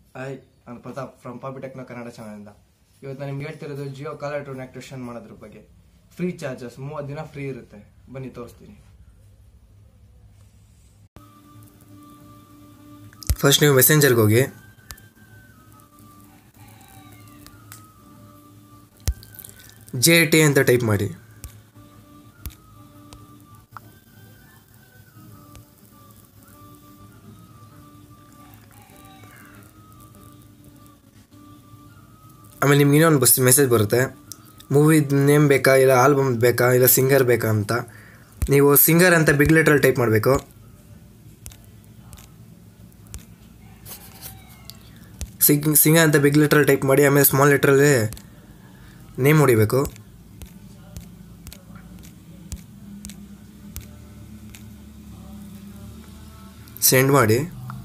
hi ನಾನು Pratap from ಪಾಪಿ techno Kannada ಚಾನಲಿಂದ ಇವತ್ತು ನಾನು ನಿಮ್ಗೆ ಹೇಳ್ತಿರೋದು ಜಿಯೋ ಕಾಲರ್ ಟೂನ್ ಆಕ್ಟಿವೇಶನ್ ಮಾಡೋದ್ರ ಬಗ್ಗೆ ಫ್ರೀ ಚಾರ್ಜಸ್ ಮೂವತ್ತು ದಿನ ಫ್ರೀ ಇರುತ್ತೆ ಬನ್ನಿ ತೋರಿಸ್ತೀನಿ ಫಸ್ಟ್ ನೀವು ಮೆಸೆಂಜರ್ಗೆ ಹೋಗಿ ಜೆ ಟಿ ಅಂತ ಟೈಪ್ ಮಾಡಿ ಆಮೇಲೆ ನಿಮ್ಗೆ ಇನ್ನೊಂದು ಬಸ್ ಮೆಸೇಜ್ ಬರುತ್ತೆ ಮೂವಿ ನೇಮ್ ಬೇಕಾ ಇಲ್ಲ ಆಲ್ಬಮ್ ಬೇಕಾ ಇಲ್ಲ ಸಿಂಗರ್ ಬೇಕಾ ಅಂತ ನೀವು ಸಿಂಗರ್ ಅಂತ ಬಿಗ್ ಲೆಟ್ರಲ್ಲಿ ಟೈಪ್ ಮಾಡಬೇಕು ಸಿಂಗ್ ಸಿಂಗರ್ ಅಂತ ಬಿಗ್ ಲೆಟ್ರಲ್ಲಿ ಟೈಪ್ ಮಾಡಿ ಆಮೇಲೆ ಸ್ಮಾಲ್ ಲೆಟ್ರಲ್ಲಿ ನೇಮ್ ಹೊಡಿಬೇಕು ಸೆಂಡ್ ಮಾಡಿ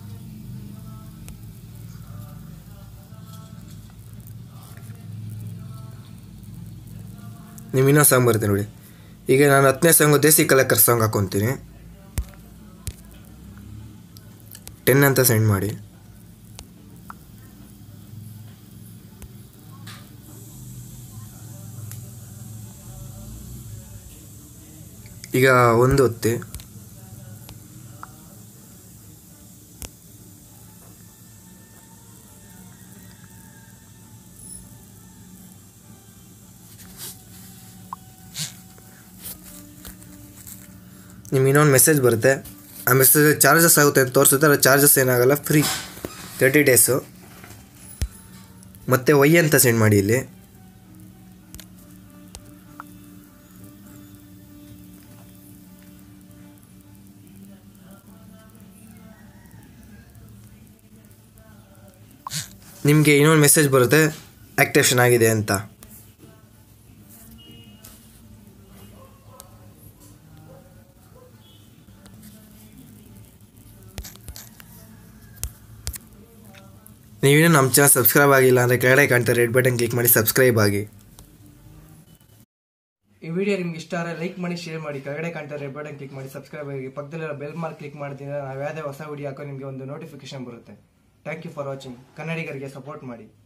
ನೀವು ಇನ್ನೊಂದು ಸಾಂಗ್ ಬರುತ್ತೆ ನೋಡಿ ಈಗ ನಾನು ಹತ್ತನೇ ಸಾಂಗು ದೇಸಿ ಕಲಕರ್ ಸಾಂಗ್ ಹಾಕೊತೀನಿ ಟೆನ್ ಅಂತ ಸೆಂಡ್ ಮಾಡಿ ಈಗ ಒಂದು ಒತ್ತಿ ನಿಮ್ಗೆ ಇನ್ನೊಂದು ಮೆಸೇಜ್ ಬರುತ್ತೆ ಆ ಮೆಸೇಜ್ ಚಾರ್ಜಸ್ ಆಗುತ್ತೆ ಅಂತ ತೋರಿಸುತ್ತೆ ಅದು ಚಾರ್ಜಸ್ ಏನಾಗಲ್ಲ ಫ್ರೀ ತರ್ಟಿ ಡೇಸು ಮತ್ತೆ ವೈ ಅಂತ ಸೆಂಡ್ ಮಾಡಿ ಇಲ್ಲಿ ನಿಮಗೆ ಇನ್ನೊಂದು ಮೆಸೇಜ್ ಬರುತ್ತೆ ಆ್ಯಕ್ಟಿವೇಷನ್ ಆಗಿದೆ ಅಂತ ನೀವೇನು ನಮ್ಮ ಚಾನಲ್ ಸಬ್ಸ್ಕ್ರೈಬ್ ಆಗಿಲ್ಲ ಅಂದರೆ ಕೆಳಗಡೆ ಕಾಣ್ತಾರೆ ರೆಡ್ ಬಟನ್ ಕ್ಲಿಕ್ ಮಾಡಿ ಸಬ್ಸ್ಕ್ರೈಬ್ ಆಗಿ ಈ ವಿಡಿಯೋ ನಿಮ್ಗೆ ಇಷ್ಟ ಆದರೆ ಲೈಕ್ ಮಾಡಿ ಶೇರ್ ಮಾಡಿ ಕೆಳಗಡೆ ಕಾಣ್ತಾ ರೆಡ್ ಬಟನ್ ಕ್ಲಿಕ್ ಮಾಡಿ ಸಬ್ಸ್ಕ್ರೈಬ್ ಆಗಿ ಪಕ್ಕದಲ್ಲಿರೋ ಬೆಲ್ ಮಾರ್ಕ್ ಕ್ಲಿಕ್ ಮಾಡಿದ್ರೆ ನಾವು ಯಾವುದೇ ಹೊಸ ವಿಡಿಯೋ ಹಾಕೋ ನಿಮಗೆ ಒಂದು ನೋಟಿಫಿಕೇಶನ್ ಬರುತ್ತೆ ಥ್ಯಾಂಕ್ ಯು ಫಾರ್ ವಾಚಿಂಗ್ ಕನ್ನಡಿಗರಿಗೆ ಸಪೋರ್ಟ್ ಮಾಡಿ